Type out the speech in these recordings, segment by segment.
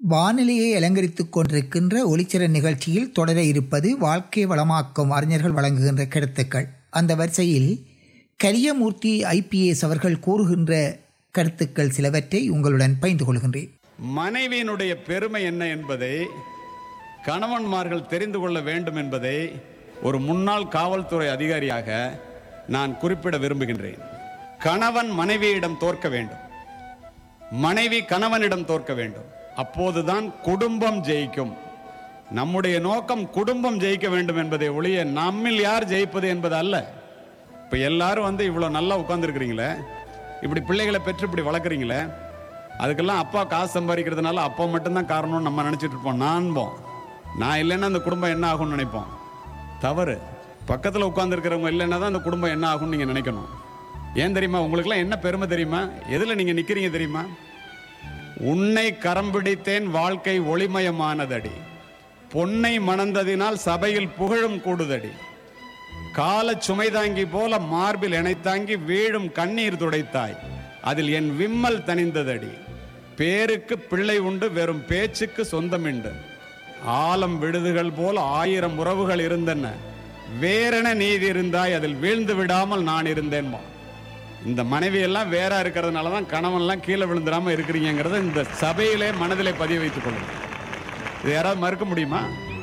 வானிலையை அலங்கரித்துக் கொண்டிருக்கின்ற ஒளிச்சிற நிகழ்ச்சியில் தொடர இருப்பது வாழ்க்கை வளமாக்கும் அறிஞர்கள் வழங்குகின்ற கருத்துக்கள் அந்த வரிசையில் கரியமூர்த்தி ஐபிஎஸ் அவர்கள் கூறுகின்ற கருத்துக்கள் சிலவற்றை உங்களுடன் பகிர்ந்து கொள்கின்றேன் மனைவியினுடைய பெருமை என்ன என்பதை கணவன்மார்கள் தெரிந்து கொள்ள வேண்டும் என்பதை ஒரு முன்னாள் காவல்துறை அதிகாரியாக நான் குறிப்பிட விரும்புகின்றேன் கணவன் மனைவியிடம் தோற்க வேண்டும் மனைவி கணவனிடம் தோற்க வேண்டும் அப்போதுதான் குடும்பம் ஜெயிக்கும் நம்முடைய நோக்கம் குடும்பம் ஜெயிக்க வேண்டும் என்பதை ஒழிய நம்மில் யார் ஜெயிப்பது என்பது அல்ல இப்போ எல்லாரும் வந்து இவ்வளோ நல்லா உட்காந்துருக்கிறீங்களே இப்படி பிள்ளைகளை பெற்று இப்படி வளர்க்குறீங்களே அதுக்கெல்லாம் அப்பா காசு சம்பாதிக்கிறதுனால அப்பா மட்டும்தான் காரணம்னு நம்ம நினச்சிட்டு இருப்போம் நான்போம் நான் இல்லைன்னா அந்த குடும்பம் என்ன ஆகும்னு நினைப்போம் தவறு பக்கத்தில் உட்காந்துருக்கிறவங்க இல்லைன்னா தான் அந்த குடும்பம் என்ன ஆகும்னு நீங்கள் நினைக்கணும் ஏன் தெரியுமா உங்களுக்குலாம் என்ன பெருமை தெரியுமா எதில் நீங்கள் நிற்கிறீங்க தெரியுமா உன்னை கரம் பிடித்தேன் வாழ்க்கை ஒளிமயமானதடி பொன்னை மணந்ததினால் சபையில் புகழும் கூடுதடி கால சுமைதாங்கி போல மார்பில் இணைத்தாங்கி வீழும் கண்ணீர் துடைத்தாய் அதில் என் விம்மல் தணிந்ததடி பேருக்கு பிள்ளை உண்டு வெறும் பேச்சுக்கு சொந்தமிண்டு ஆலம் விடுதுகள் போல ஆயிரம் உறவுகள் இருந்தன வேறென நீதி இருந்தாய் அதில் வீழ்ந்து விடாமல் நான் இருந்தேன்மா இந்த மனைவி எல்லாம் வேற இருக்கிறதுனால தான் கணவன்லாம் கீழே விழுந்துடாம இருக்கிறீங்கிறத இந்த சபையிலே மனதிலே பதிய வைத்துக் கொள்ளுங்க இது யாராவது மறுக்க முடியுமா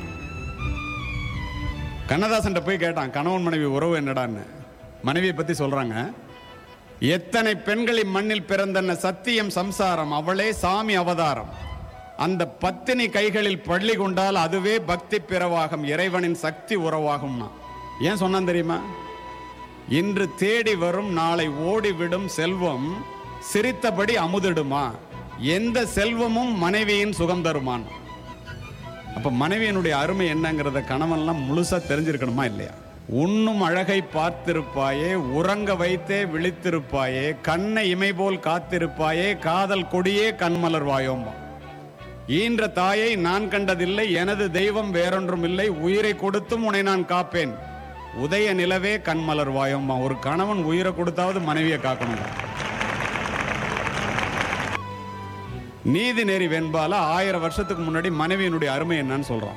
கண்ணதாசன் போய் கேட்டான் கணவன் மனைவி உறவு என்னடான்னு மனைவியை பத்தி சொல்றாங்க எத்தனை பெண்களின் மண்ணில் பிறந்தன சத்தியம் சம்சாரம் அவளே சாமி அவதாரம் அந்த பத்தினி கைகளில் பள்ளி கொண்டால் அதுவே பக்தி பிறவாகும் இறைவனின் சக்தி உறவாகும்னா ஏன் சொன்னான் தெரியுமா இன்று தேடி வரும் நாளை ஓடிவிடும் செல்வம் சிரித்தபடி அமுதிடுமா எந்த செல்வமும் மனைவியின் சுகம் தருமான் அப்ப மனைவியினுடைய அருமை என்னங்கிறத கணவன்லாம் முழுசா தெரிஞ்சிருக்கணுமா இல்லையா உண்ணும் அழகை பார்த்திருப்பாயே உறங்க வைத்தே விழித்திருப்பாயே கண்ணை இமை போல் காத்திருப்பாயே காதல் கொடியே கண்மலர்வாயோம்பா ஈன்ற தாயை நான் கண்டதில்லை எனது தெய்வம் வேறொன்றும் இல்லை உயிரை கொடுத்தும் உன்னை நான் காப்பேன் உதய நிலவே கண்மலர்வாயோம்பா ஒரு கணவன் உயிரை கொடுத்தாவது மனைவியை காக்கணும் நீதி நெறி வெண்பால ஆயிரம் வருஷத்துக்கு முன்னாடி மனைவியினுடைய அருமை என்னன்னு சொல்றான்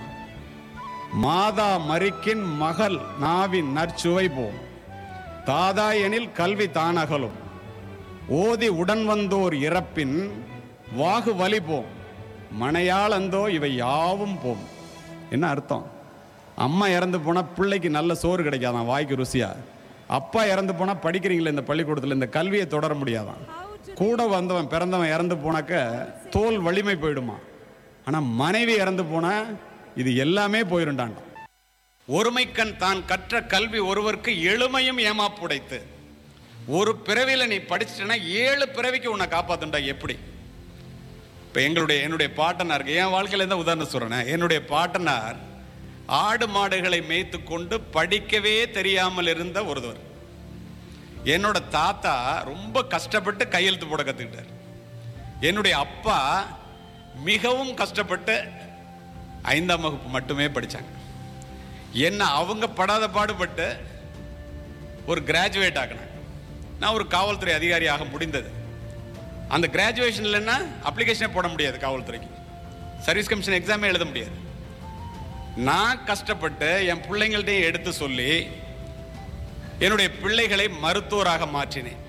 மாதா மறிக்கின் மகள் நாவின் நற்சுவை போம் தாதா எனில் கல்வி தானகலும் ஓதி உடன் வந்தோர் இறப்பின் வாகு வலி போம் மனையாளந்தோ இவை யாவும் போம் என்ன அர்த்தம் அம்மா இறந்து போனா பிள்ளைக்கு நல்ல சோறு கிடைக்காதான் வாய்க்கு ருசியா அப்பா இறந்து போனா படிக்கிறீங்களே இந்த பள்ளிக்கூடத்தில் இந்த கல்வியை தொடர முடியாதான் கூட வந்தவன் பிறந்தவன் இறந்து போனாக்க தோல் வலிமை போயிடுமா ஆனா மனைவி இறந்து போனா இது எல்லாமே போயிருண்டான் ஒருமைக்கண் தான் கற்ற கல்வி ஒருவருக்கு எளிமையும் ஏமாப்புடைத்து ஒரு பிறவியில நீ படிச்சிட்டனா ஏழு பிறவிக்கு உன்னை காப்பாத்துண்டா எப்படி இப்ப எங்களுடைய என்னுடைய பாட்டனார் என் வாழ்க்கையில தான் உதாரணம் சொல்றேன் என்னுடைய பாட்டனார் ஆடு மாடுகளை மேய்த்து கொண்டு படிக்கவே தெரியாமல் இருந்த ஒருவர் என்னோட தாத்தா ரொம்ப கஷ்டப்பட்டு கையெழுத்து போட கத்துக்கிட்டார் என்னுடைய அப்பா மிகவும் கஷ்டப்பட்டு ஐந்தாம் வகுப்பு மட்டுமே படிச்சாங்க என்ன அவங்க படாத பாடுபட்டு ஒரு கிராஜுவேட் ஆகினாங்க நான் ஒரு காவல்துறை அதிகாரியாக முடிந்தது அந்த கிராஜுவேஷன் இல்லைன்னா அப்ளிகேஷனே போட முடியாது காவல்துறைக்கு சர்வீஸ் கமிஷன் எக்ஸாமே எழுத முடியாது நான் கஷ்டப்பட்டு என் பிள்ளைங்கள்ட்டையும் எடுத்து சொல்லி என்னுடைய பிள்ளைகளை மருத்துவராக மாற்றினேன்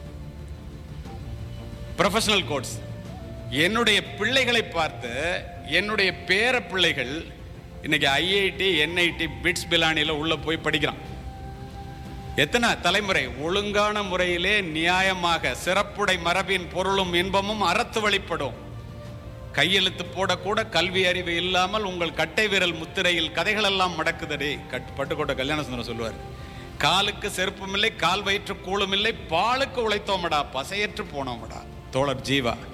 ப்ரொஃபஷனல் கோர்ஸ் என்னுடைய பிள்ளைகளை பார்த்து என்னுடைய பேர பிள்ளைகள் இன்னைக்கு ஐஐடி என்ஐடி பிட்ஸ் பிலானியில் உள்ள போய் படிக்கிறான் எத்தனை தலைமுறை ஒழுங்கான முறையிலே நியாயமாக சிறப்புடை மரபின் பொருளும் இன்பமும் அறத்து வழிபடும் கையெழுத்து போடக்கூட கல்வி அறிவு இல்லாமல் உங்கள் கட்டை விரல் முத்திரையில் கதைகள் எல்லாம் மடக்குதடி கட் பட்டுக்கோட்டை கல்யாண சுந்தரம் சொல்லுவார் காலுக்கு செருப்பும் இல்லை கால் வயிற்று கூழும் இல்லை பாலுக்கு உழைத்தோமடா பசையற்று போனோமடா தோழர் ஜீவா